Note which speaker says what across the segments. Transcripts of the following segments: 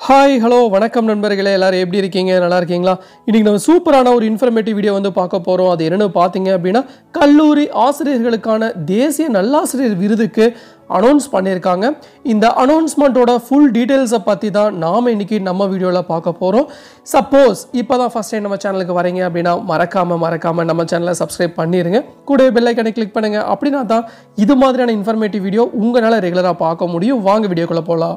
Speaker 1: hi hello வணக்கம் நண்பர்களே எல்லாரும் எப்படி இருக்கீங்க நல்லா இருக்கீங்களா இன்றைக்கி நம்ம சூப்பரான ஒரு இன்ஃபர்மேட்டிவ் வீடியோ வந்து பார்க்க போகிறோம் அது என்னென்னு பார்த்தீங்க அப்படின்னா கல்லூரி ஆசிரியர்களுக்கான தேசிய நல்லாசிரியர் விருதுக்கு அனௌன்ஸ் பண்ணியிருக்காங்க இந்த அனௌன்ஸ்மெண்ட்டோட ஃபுல் டீட்டெயில்ஸை பற்றி தான் நாம் இன்றைக்கி நம்ம வீடியோவில் பார்க்க போகிறோம் சப்போஸ் இப்போ தான் ஃபஸ்ட் டைம் நம்ம சேனலுக்கு வரீங்க அப்படின்னா மறக்காமல் மறக்காமல் நம்ம சேனலை சப்ஸ்கிரைப் பண்ணிடுங்க கூட பெல்லைக்கனை கிளிக் பண்ணுங்கள் அப்படின்னா தான் இது மாதிரியான இன்ஃபர்மேட்டிவ் வீடியோ உங்களால் ரெகுலராக பார்க்க முடியும் வாங்க வீடியோக்குள்ளே போகலாம்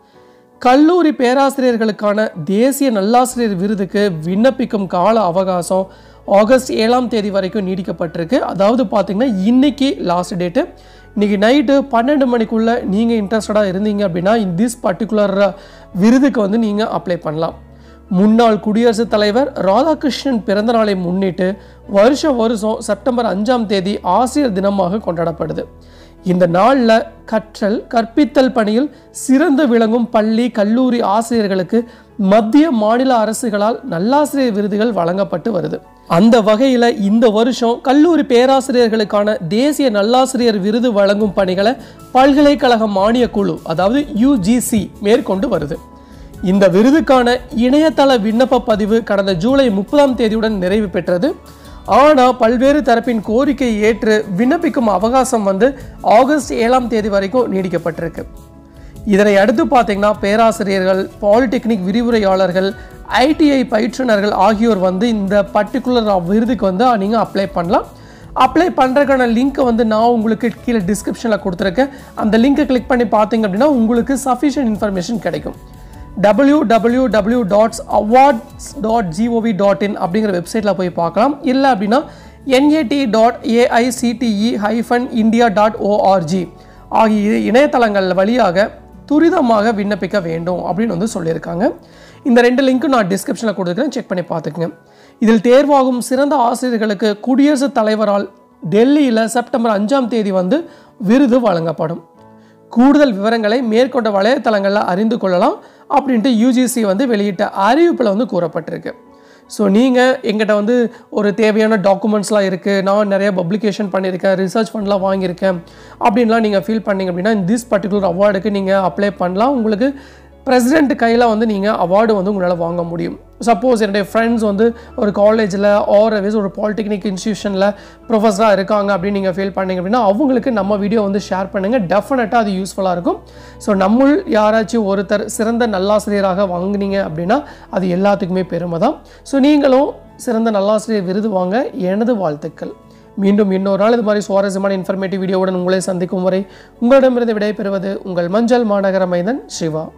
Speaker 1: கல்லூரி பேராசிரியர்களுக்கான தேசிய நல்லாசிரியர் விருதுக்கு விண்ணப்பிக்கும் கால அவகாசம் ஆகஸ்ட் ஏழாம் தேதி வரைக்கும் நீடிக்கப்பட்டிருக்கு அதாவது பார்த்தீங்கன்னா இன்னைக்கு லாஸ்ட் டேட்டு இன்னைக்கு நைட்டு பன்னெண்டு மணிக்குள்ளே நீங்கள் இன்ட்ரெஸ்டடாக இருந்தீங்க அப்படின்னா இன் திஸ் பர்டிகுலர் விருதுக்கு வந்து நீங்கள் அப்ளை பண்ணலாம் முன்னாள் குடியரசுத் தலைவர் ராதாகிருஷ்ணன் பிறந்த நாளை முன்னிட்டு வருஷம் வருஷம் செப்டம்பர் அஞ்சாம் தேதி ஆசிரியர் தினமாக கொண்டாடப்படுது இந்த நாளில் கற்றல் கற்பித்தல் பணியில் சிறந்து விளங்கும் பள்ளி கல்லூரி ஆசிரியர்களுக்கு மத்திய மாநில அரசுகளால் நல்லாசிரியர் விருதுகள் வழங்கப்பட்டு வருது அந்த வகையில் இந்த வருஷம் கல்லூரி பேராசிரியர்களுக்கான தேசிய நல்லாசிரியர் விருது வழங்கும் பணிகளை பல்கலைக்கழக மானியக் குழு அதாவது யுஜிசி மேற்கொண்டு வருது இந்த விருதுக்கான இணையதள விண்ணப்ப பதிவு கடந்த ஜூலை முப்பதாம் தேதியுடன் நிறைவு பெற்றது ஆனால் பல்வேறு தரப்பின் கோரிக்கையை ஏற்று விண்ணப்பிக்கும் அவகாசம் வந்து ஆகஸ்ட் ஏழாம் தேதி வரைக்கும் நீடிக்கப்பட்டிருக்கு இதனை அடுத்து பார்த்தீங்கன்னா பேராசிரியர்கள் பாலிடெக்னிக் விரிவுரையாளர்கள் ஐடிஐ பயிற்றுனர்கள் ஆகியோர் வந்து இந்த பர்டிகுலர் விருதுக்கு வந்து நீங்கள் அப்ளை பண்ணலாம் அப்ளை பண்ணுறதுக்கான லிங்க்கை வந்து நான் உங்களுக்கு கீழே டிஸ்கிரிப்ஷனில் கொடுத்துருக்கேன் அந்த லிங்கை கிளிக் பண்ணி பார்த்தீங்க அப்படின்னா உங்களுக்கு சஃபிஷியன்ட் இன்ஃபர்மேஷன் கிடைக்கும் W W W dots awards dot GOV dot in அப்படிங்கிற வெப்சைட்டில் போய் பார்க்கலாம் இல்லை அப்படின்னா NAD dot AICTE hyphen India dot ORG ஆகிய இணையதளங்கள் வழியாக துரிதமாக விண்ணப்பிக்க வேண்டும் அப்படின்னு வந்து சொல்லியிருக்காங்க இந்த ரெண்டு லிங்க்கும் நான் டிஸ்கிரிப்ஷனில் கொடுத்துருக்கேன் செக் பண்ணி பார்த்துக்குங்க இதில் தேர்வாகும் சிறந்த ஆசிரியர்களுக்கு குடியரசுத் தலைவரால் டெல்லியில் செப்டம்பர் அஞ்சாம் தேதி வந்து விருது வழங்கப்படும் கூடுதல் விவரங்களை மேற்கொண்ட வலைத்தளங்களில் அறிந்து கொள்ளலாம் அப்படின்ட்டு யூஜிசி வந்து வெளியிட்ட அறிவிப்பில் வந்து கூறப்பட்டிருக்கு ஸோ நீங்கள் எங்கிட்ட வந்து ஒரு தேவையான டாக்குமெண்ட்ஸ்லாம் இருக்குது நான் நிறைய பப்ளிகேஷன் பண்ணியிருக்கேன் ரிசர்ச் ஃபண்ட்லாம் வாங்கியிருக்கேன் அப்படின்லாம் நீங்கள் ஃபீல் பண்ணீங்க அப்படின்னா திஸ் பர்டிகுலர் அவார்டுக்கு நீங்கள் அப்ளை பண்ணலாம் உங்களுக்கு பிரசிடென்ட் கையில் வந்து நீங்கள் அவார்டு வந்து உங்களால் வாங்க முடியும் சப்போஸ் என்னுடைய ஃப்ரெண்ட்ஸ் வந்து ஒரு காலேஜில் ஆர் வேஸ் ஒரு பாலிடெக்னிக் இன்ஸ்டியூஷனில் ப்ரொஃபஸராக இருக்காங்க அப்படின்னு நீங்கள் ஃபீல் பண்ணீங்க அப்படின்னா அவங்களுக்கு நம்ம வீடியோ வந்து ஷேர் பண்ணுங்கள் டெஃபினட்டாக அது யூஸ்ஃபுல்லாக இருக்கும் ஸோ நம்முள் யாராச்சும் ஒருத்தர் சிறந்த நல்லாசிரியராக வாங்குனீங்க அப்படின்னா அது எல்லாத்துக்குமே பெருமை தான் ஸோ நீங்களும் சிறந்த நல்லாசிரியர் விருது வாங்க எனது வாழ்த்துக்கள் மீண்டும் இன்னொரு நாள் இது மாதிரி சுவாரஸ்யமான இன்ஃபர்மேட்டிவ் வீடியோவுடன் உங்களை சந்திக்கும் வரை உங்களிடமிருந்து விடைபெறுவது உங்கள் மஞ்சள் மாநகர மைந்தன் சிவா